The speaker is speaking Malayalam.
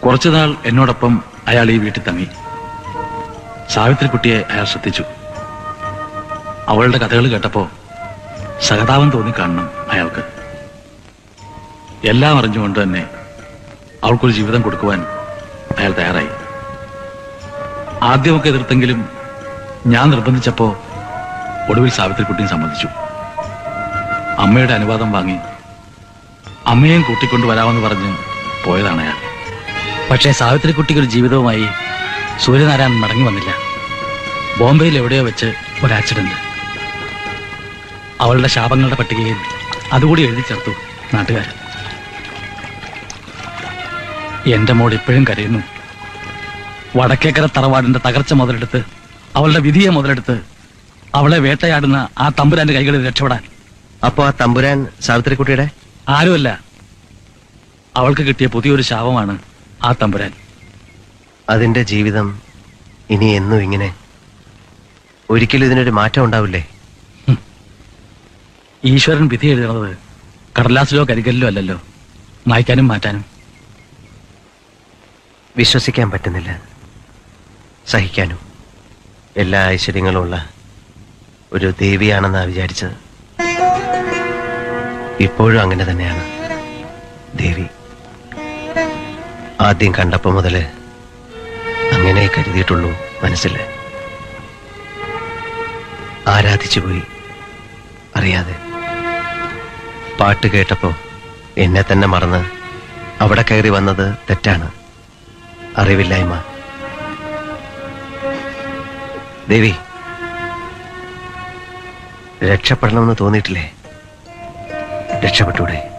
കുറച്ചുനാൾ എന്നോടൊപ്പം അയാൾ ഈ വീട്ടിൽ തങ്ങി സാവിത്രിക്കുട്ടിയെ അയാൾ ശ്രദ്ധിച്ചു അവളുടെ കഥകൾ കേട്ടപ്പോ സഹതാപം തോന്നിക്കാണണം അയാൾക്ക് എല്ലാം അറിഞ്ഞുകൊണ്ട് തന്നെ അവൾക്കൊരു ജീവിതം കൊടുക്കുവാൻ അയാൾ തയ്യാറായി ആദ്യമൊക്കെ എതിർത്തെങ്കിലും ഞാൻ നിർബന്ധിച്ചപ്പോ ഒടുവിൽ സാവിത്രിക്കുട്ടിയും സമ്മതിച്ചു അമ്മയുടെ അനുവാദം വാങ്ങി അമ്മയെയും കൂട്ടിക്കൊണ്ട് വരാമെന്ന് പറഞ്ഞ് പോയതാണ് അയാൾ പക്ഷേ സാവിത്രിക്കുട്ടിക്ക് ഒരു ജീവിതവുമായി സൂര്യനാരായണൻ മടങ്ങി വന്നില്ല ബോംബെയിൽ എവിടെയോ വെച്ച് ഒരു ആക്സിഡന്റ് അവളുടെ ശാപങ്ങളുടെ പട്ടികയിൽ അതുകൂടി എഴുതി ചേർത്തു നാട്ടുകാർ എന്റെ മോൾ ഇപ്പോഴും കരയുന്നു വടക്കേക്കര തറവാടിന്റെ തകർച്ച മുതലെടുത്ത് അവളുടെ വിധിയെ മുതലെടുത്ത് അവളെ വേട്ടയാടുന്ന ആ തമ്പുരാന്റെ കൈകളിൽ രക്ഷപ്പെടാൻ അപ്പോ ആ തമ്പുരാൻ സാവിത്രിക്കുട്ടിയുടെ ആരുമല്ല അവൾക്ക് കിട്ടിയ പുതിയൊരു ശാപമാണ് ആ തമ്പുരാൻ അതിന്റെ ജീവിതം ഇനി എന്നും ഇങ്ങനെ ഒരിക്കലും ഇതിനൊരു മാറ്റം ഉണ്ടാവില്ലേ ഈശ്വരൻ വിധി എഴുതുന്നത് കടലാസിലോ കരികല്ലിലോ അല്ലല്ലോ മായ്ക്കാനും മാറ്റാനും വിശ്വസിക്കാൻ പറ്റുന്നില്ല സഹിക്കാനും എല്ലാ ഐശ്വര്യങ്ങളുമുള്ള ഒരു ദേവിയാണെന്നാ വിചാരിച്ചത് ഇപ്പോഴും അങ്ങനെ തന്നെയാണ് ദേവി ആദ്യം കണ്ടപ്പോ മുതല് അങ്ങനെ കരുതിയിട്ടുള്ളൂ മനസ്സിൽ ആരാധിച്ചു പോയി അറിയാതെ പാട്ട് കേട്ടപ്പോ എന്നെ തന്നെ മറന്ന് അവിടെ കയറി വന്നത് തെറ്റാണ് അറിവില്ലായ്മ ദേവി രക്ഷപ്പെടണമെന്ന് തോന്നിയിട്ടില്ലേ രക്ഷപ്പെട്ടൂടെ